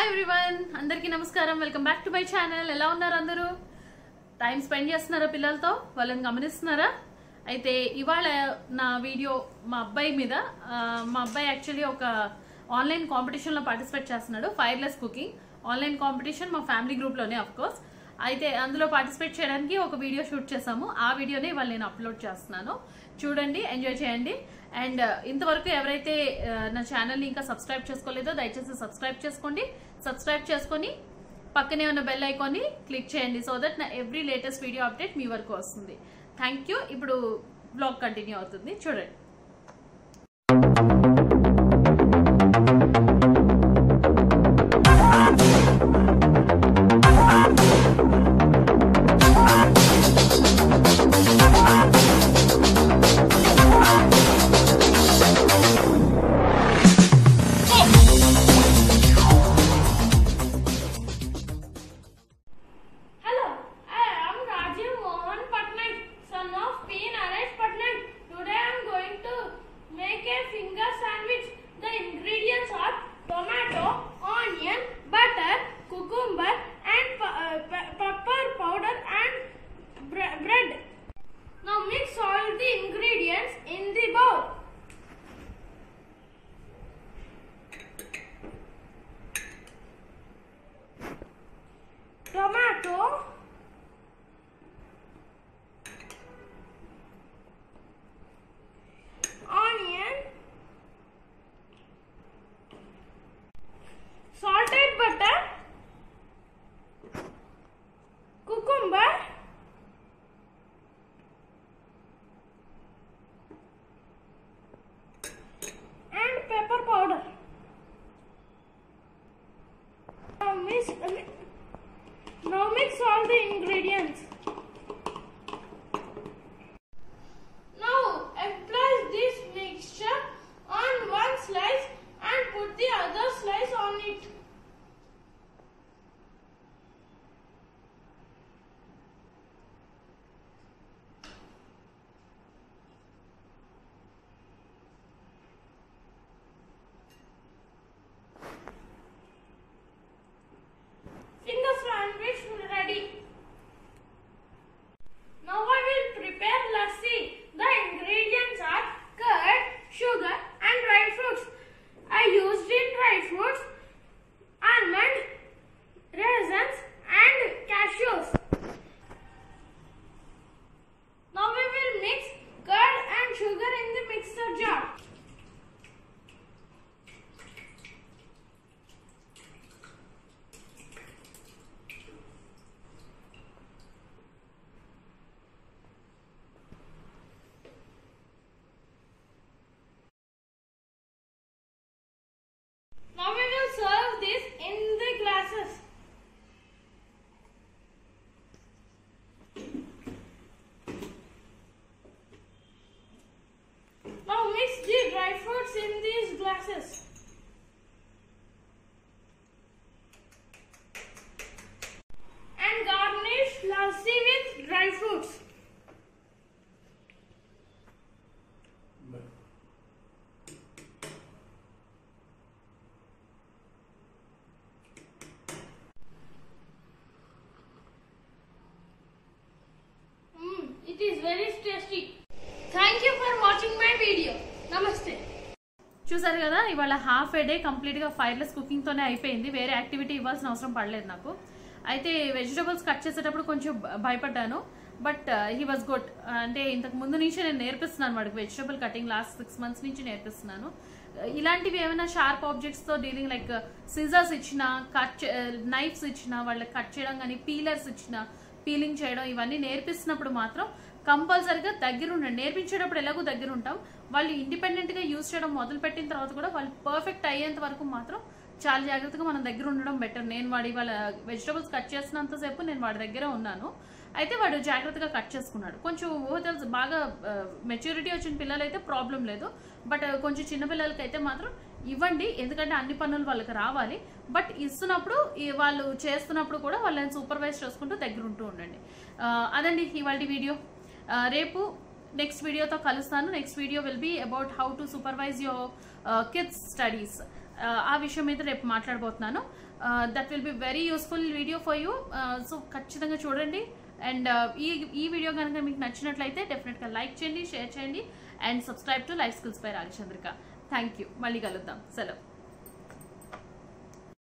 Everyone అందరికీ నమస్కారం welcome back to my channel ఎలా ఉన్నారు అందరూ టైం స్పెండ్ చేస్తున్నారా పిల్లలతో వాళ్ళని గమనిస్తున్నారా అయితే ఇవాళ నా వీడియో మా అబ్బాయి మీద ఆ, మా అబ్బాయి యాక్చువల్లీ ఒక ఆన్లైన్ కాంపిటీషన్లో పార్టిసిపేట్ చేస్తున్నాడు ఫైర్లెస్ కుకింగ్ ఆన్లైన్ కాంపిటీషన్ మా ఫ్యామిలీ గ్రూప్లోనే ఆఫ్ కోర్స్ అయితే అందులో పార్టిసిపేట్ చేయడానికి ఒక వీడియో షూట్ చేసాము ఆ వీడియోనే ఇవాళ నేను అప్లోడ్ చేస్తున్నాను చూడండి ఎంజాయ్ చేయండి అండ్ ఇంతవరకు ఎవరైతే ఆ, నా ఛానల్ని ఇంకా సబ్స్క్రైబ్ చేసుకోలేదో దయచేసి సబ్స్క్రైబ్ చేసుకోండి సబ్స్క్రైబ్ చేసుకొని పక్కనే ఉన్న బెల్ ఐకాన్ని క్లిక్ చేయండి సో దట్ నా ఎవ్రీ లేటెస్ట్ వీడియో అప్డేట్ మీ వరకు వస్తుంది థ్యాంక్ యూ ఇప్పుడు బ్లాగ్ కంటిన్యూ అవుతుంది చూడండి Hello, I am Rajiv Mohan Patnaik, son of P. Naresh Patnaik. Today I am going to make a finger sandwich. The ingredients are tomato, onion, butter, cucumber, and pe- uh, pe- pepper powder and bre- bread. Now mix all the ingredients in the bowl. Tomato. onion, salted butter, cucumber, and pepper powder. Now mix, now mix all the ingredients. Now apply this mixture on one slice and put the other slice on it. Finger sandwich ready. Now I will prepare lassi. The ingredients are curd, sugar and dry fruits. I used in dry fruits, almond, raisins and cashews. Now we will mix curd and sugar in the mixer jar. Now we will serve this in the glasses. Now mix the dry fruits in these glasses. And garnish lassi with dry fruits. Mm, it is very tasty. Thank you for watching my video. Namaste. చూసారు కదా ఇవాళ half a day కంప్లీట్గా fireless కుకింగ్తోనే అయిపోయింది వేరే activity ఇవ్వాల్సిన అవసరం పడలేదు నాకు అయితే వెజిటబుల్స్ కట్ చేసేటప్పుడు కొంచెం భ- భయపడ్డాను బట్ హీ వాజ్ గుడ్ అంటే ఇంతకు ముందు నుంచి నేను నేర్పిస్తున్నాను వాడికి vegetable cutting last six months నుంచి నేర్పిస్తున్నాను ఇలాంటివి ఏమైనా షార్ప్ ఆబ్జెక్ట్స్తో డీలింగ్ లైక్ సిజర్స్ ఇచ్చిన కట్ నైఫ్స్ ఇచ్చిన వాళ్ళకి కట్ చేయడం కానీ పీలర్స్ ఇచ్చిన పీలింగ్ చేయడం ఇవన్నీ నేర్పిస్తున్నప్పుడు మాత్రం కంపల్సరిగా దగ్గర ఉండండి నేర్పించేటప్పుడు ఎలాగో దగ్గర ఉంటాం వాళ్ళు ఇండిపెండెంట్ గా యూజ్ చేయడం మొదలు పెట్టిన తర్వాత కూడా వాళ్ళు పర్ఫెక్ట్ అయ్యేంత వరకు మాత్రం చాలా జాగ్రత్తగా మనం దగ్గర ఉండడం బెటర్ నేను వాడి వాళ్ళ వెజిటబుల్స్ కట్ చేసినంతసేపు నేను వాడి దగ్గర ఉన్నాను అయితే వాడు జాగ్రత్తగా కట్ చేసుకున్నాడు కొంచెం ఊహ తెలుసు బాగా మెచ్యూరిటీ వచ్చిన పిల్లలైతే ప్రాబ్లం లేదు బట్ కొంచెం చిన్న పిల్లలకి అయితే మాత్రం ఇవ్వండి ఎందుకంటే అన్ని పనులు వాళ్ళకి రావాలి బట్ ఇస్తున్నప్పుడు ఈ వాళ్ళు చేస్తున్నప్పుడు కూడా వాళ్ళని సూపర్వైజ్ చేసుకుంటూ దగ్గర ఉంటూ ఉండండి ఆ, అదండి ఇవాళ వీడియో ఆ, రేపు నెక్స్ట్ వీడియోతో కలుస్తాను next video will be about how to supervise your kids studies ఆ విషయం మీద రేపు మాట్లాడబోతున్నాను that will be very useful video for you so ఖచ్చితంగా చూడండి అండ్ ఈ ఈ వీడియో కనుక మీకు నచ్చినట్లయితే డెఫినెట్గా లైక్ చేయండి షేర్ చేయండి and subscribe to life skills by Rajachandrika thank you మళ్ళీ కలుద్దాం సెలవు